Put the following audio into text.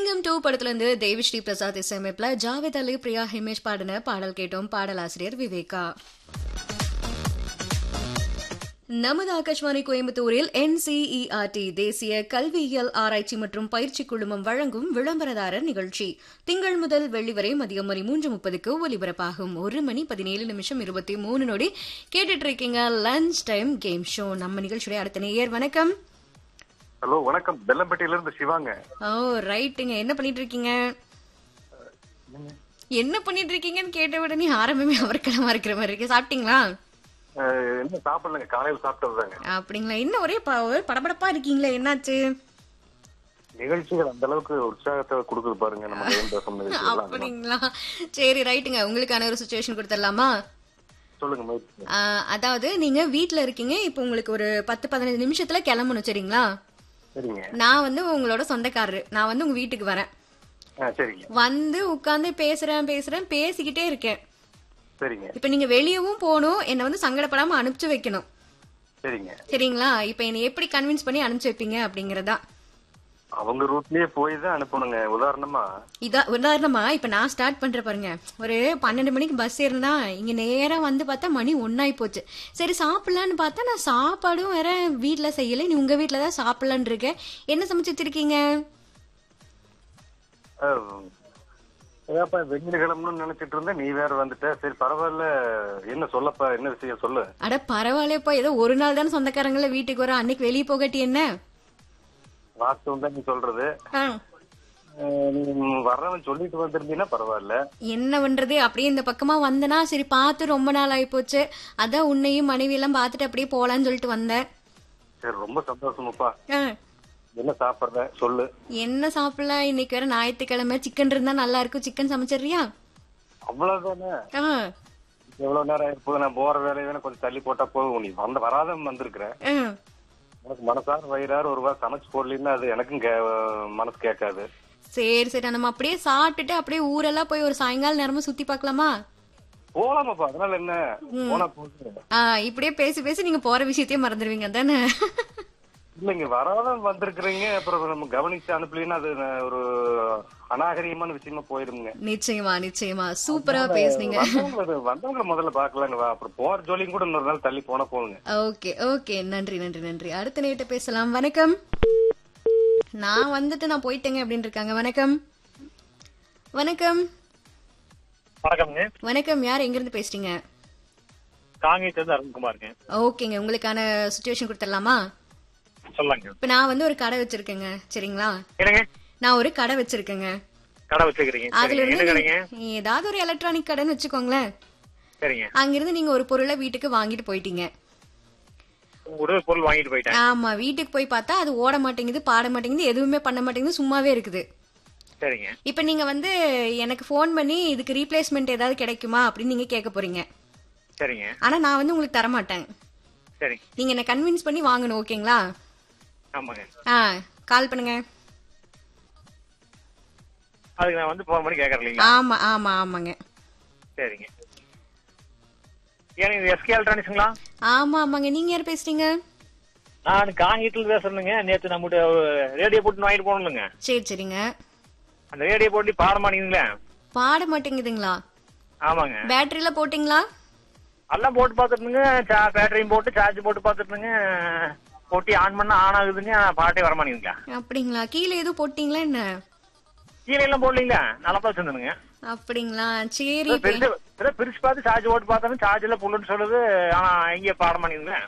சிங்கம் டூ படத்துல இருந்து தேவிஸ்ரீ பிரசாத் இசையமைப்புல ஜாவேத் அலி பிரியா ஹிமேஷ் பாடின பாடல் கேட்டோம் பாடலாசிரியர் விவேகா நமது ஆகாஷ்வாணி கோயம்புத்தூரில் என்சிஇஆர்டி தேசிய கல்வியியல் ஆராய்ச்சி மற்றும் பயிற்சி குழுமம் வழங்கும் விளம்பரதாரர் நிகழ்ச்சி திங்கள் முதல் வெள்ளி வரை மதியம் மணி மூன்று முப்பதுக்கு ஒலிபரப்பாகும் ஒரு மணி பதினேழு நிமிஷம் இருபத்தி மூணு நொடி கேட்டுட்டு இருக்கீங்க லஞ்ச் டைம் கேம் ஷோ நம்ம நிகழ்ச்சியுடைய அடுத்த நேயர் வணக்கம் ஹலோ வணக்கம் பெல்லம்பட்டியில இருந்து சிவாங்க ஓ ரைட்டுங்க என்ன பண்ணிட்டு இருக்கீங்க என்ன பண்ணிட்டு இருக்கீங்கன்னு கேட்ட உடனே ஆரம்பமே அவர்கிடமா இருக்கிற மாதிரி இருக்கு சாப்பிட்டீங்களா அஹ், என்ன சாப்பிடலங்க காலையில சாப்பிட்டதுதாங்க அப்படிங்களா என்ன ஒரே ப- ஒரே படபடப்பா இருக்கீங்களே என்னாச்சு நிகழ்ச்சிகள் அந்த அளவுக்கு உற்சாகத்தை கொடுக்குது பாருங்க நம்ம ஏன் பேசும் நிகழ்ச்சிகள்லாம் அப்படிங்களா சரி ரைட்டுங்க உங்களுக்கான ஒரு சுச்சுவேஷன் கொடுத்துடலாமா சொல்லுங்க முயற்சி பண்ணுங்க. ஆஹ், அதாவது நீங்க வீட்ல இருக்கீங்க இப்போ உங்களுக்கு ஒரு பத்து பதினஞ்சு நிமிஷத்துல கிளம்பணும் சரிங்களா சரிங்க நான் வந்து உங்களோட சொந்தக்காரரு நான் வந்து உங்க வீட்டுக்கு வரேன் ஆ சரிங்க வந்து உட்கார்ந்து பேசுறேன் பேசுறேன் பேசிக்கிட்டே இருக்கேன் சரிங்க இப்ப நீங்க வெளியவும் போகணும் என்ன வந்து சங்கடப்படாம அனுப்பிச்சு வைக்கணும் சரிங்க சரிங்களா இப்ப என்னை எப்படி கன்வின்ஸ் பண்ணி அனுப்பிச்சு வைப்பீங்க அப்படிங்கறதா அவங்க ரூட்லயே போய் தான் அனுப்பணுங்க உதாரணமா இதா உதாரணமா இப்ப நான் ஸ்டார்ட் பண்ற பாருங்க ஒரு பன்னெண்டு மணிக்கு பஸ் ஏறினா இங்க நேரா வந்து பார்த்தா மணி ஒன்னாயி போச்சு சரி சாப்பிடலான்னு பார்த்தா நான் சாப்பாடும் வேற வீட்ல செய்யல நீ உங்க வீட்ல தான் சாப்பிடலான்னு இருக்க என்ன சமைச்சு வச்சிருக்கீங்க அஹ், ஏதாப்பா வெளியில கிளம்பணும்னு நினைச்சிட்டு இருந்தேன் நீ வேற வந்துட்ட சரி பரவாயில்ல என்ன சொல்லப்பா என்ன விஷயம் சொல்லு அட பரவாயில்லையப்பா ஏதோ ஒரு நாள் தானே சொந்தக்காரங்கள வீட்டுக்கு வர அன்னைக்கு வெளியே போகட்டி என்ன வாஸ்தவம் தான் நீ சொல்றது ஆ, அஹ், நீ வர்றவன் சொல்லிட்டு வந்திருந்தீங்கன்னா பரவாயில்ல என்ன பண்றது அப்படியே இந்த பக்கமா வந்தனா சரி பார்த்து ரொம்ப நாள் ஆயி போச்சு அதான் உன்னையும் மனைவி எல்லாம் பார்த்துட்டு அப்படியே போலான்னு சொல்லிட்டு வந்தேன் சரி ரொம்ப சந்தோஷமாப்பா ஆ. என்ன சாப்பிடுற சொல்லு என்ன சாப்பிடலாம் இன்னைக்கு வேற ஞாயிற்றுக்கிழமை சிக்கன் இருந்தா நல்லா இருக்கும் சிக்கன் சமைச்சிடுறியா அவ்வளவுதானே ஆ, எவ்வளவு நேரம் ஆயிருப்போது நான் போற வேலையை வேணா கொஞ்சம் தள்ளி போட்டா போதும் நீ வந்த வராத வந்திருக்கிற ஆ. உனக்கு மனசார வயிறாரு ஒரு வாரம் சமைச்சு போடலன்னா அது எனக்கும் கே- மனசு கேட்காது சரி சரி நம்ம அப்படியே சாப்பிட்டுட்டு அப்படியே ஊரெல்லாம் போய் ஒரு சாயங்கால நேரமா சுத்தி பார்க்கலாமா போலாமாப்பா அதனால என்ன போனா போகுது ஆ இப்படியே பேசி பேசி நீங்க போற விஷயத்தையே மறந்துடுவீங்க தானே இல்லைங்க வராத வந்திருக்கிறீங்க அப்புறம் நம்ம கவனிச்சு அனுப்பலின்னா அது நான் ஒரு அநாகரிகமான விஷயமா போயிருங்க நிச்சயமா நிச்சயமா சூப்பரா பேசுனீங்க வந்தவங்க வந்தவங்களை முதல்ல பாக்கலாங்க வா அப்புறம் போற ஜோலியும் கூட இன்னொரு நாள் தள்ளி போனா போகுங்க ஓகே ஓகே நன்றி நன்றி நன்றி அடுத்த நேட்ட பேசலாம் வணக்கம் நான் வந்துட்டு நான் போயிட்டேங்க அப்படின்னு இருக்காங்க வணக்கம் வணக்கம் வணக்கம்ங்க வணக்கம் யார் எங்க இருந்து பேசுறீங்க காங்கேயத்துல இருந்து அருண்குமாருங்க ஓகேங்க உங்களுக்கான சுச்சுவேஷன் கொடுத்துடலாமா சொல்லுங்க இப்ப நான் வந்து ஒரு கடை வச்சிருக்கேங்க சரிங்களா என்னங்க நான் ஒரு கடை வச்சிருக்கேங்க கடை வச்சுக்கிறீங்க அதுல சரிங்க. என்ன இருந்து கடைங்க நீ- ஏதாவது ஒரு எலக்ட்ரானிக் கடைன்னு வச்சுக்கோங்களேன் சரிங்க அங்கிருந்து நீங்க ஒரு பொருளை வீட்டுக்கு வாங்கிட்டு போயிட்டீங்க ஒரு பொருள் வாங்கிட்டு போயிட்டேன் ஆமா வீட்டுக்கு போய் பார்த்தா அது ஓட மாட்டேங்குது பாட மாட்டேங்குது எதுவுமே பண்ண மாட்டேங்குது சும்மாவே இருக்குது சரிங்க இப்ப நீங்க வந்து எனக்கு ஃபோன் பண்ணி இதுக்கு ரீப்ளேஸ்மெண்ட் ஏதாவது கிடைக்குமா அப்படின்னு நீங்க கேட்க போறீங்க சரிங்க ஆனா நான் வந்து உங்களுக்கு தர மாட்டேன் சரிங்க நீங்க என்ன கன்வின்ஸ் பண்ணி வாங்கணும் ஓகேங்களா ஆமாங்க ஆ கால் பண்ணுங்க அதுக்கு நான் வந்து போன் பண்ணி கேட்கறேன் இல்லைங்களா ஆமா ஆமா ஆமாங்க சரிங்க ஏன்னா இது எஸ்கே எலக்ட்ரானிக்ஸுங்களா ஆமா ஆமாங்க நீங்க யார் பேசுறீங்க நான் காங்கேயத்துல பேசுறேனுங்க நேத்து நம்மகிட்ட ரேடியோ போட்டு வாங்கிட்டு போகணுங்க சரி சரிங்க அந்த ரேடியோ போட்டு பாட மாட்டேங்குதுங்களே பாட மாட்டேங்குதுங்களா ஆமாங்க பேட்டரியில போட்டிங்களா எல்லாம் போட்டு பார்த்துட்டுங்க பேட்டரியும் போட்டு சார்ஜ் போட்டு பார்த்துட்டுங்க போட்டி ஆன் பண்ணா ஆன் ஆகுதுங்க பாட்டே வர மாட்டேங்குதுங்களா அப்படிங்களா கீழே எதுவும் போட்டிங்களா என்ன கீழே எல்லாம் போடலீங்களா நல்லா வச்சிருந்தனுங்க அப்படிங்களா சரி இப்ப- பிரிச்சு பிரிச்சு பார்த்து சார்ஜ் போட்டு பார்த்தாலும் சார்ஜ் எல்லாம் புல்லுன்னு சொல்லுது ஆனா இங்க பாட மாட்டேங்குதுங்க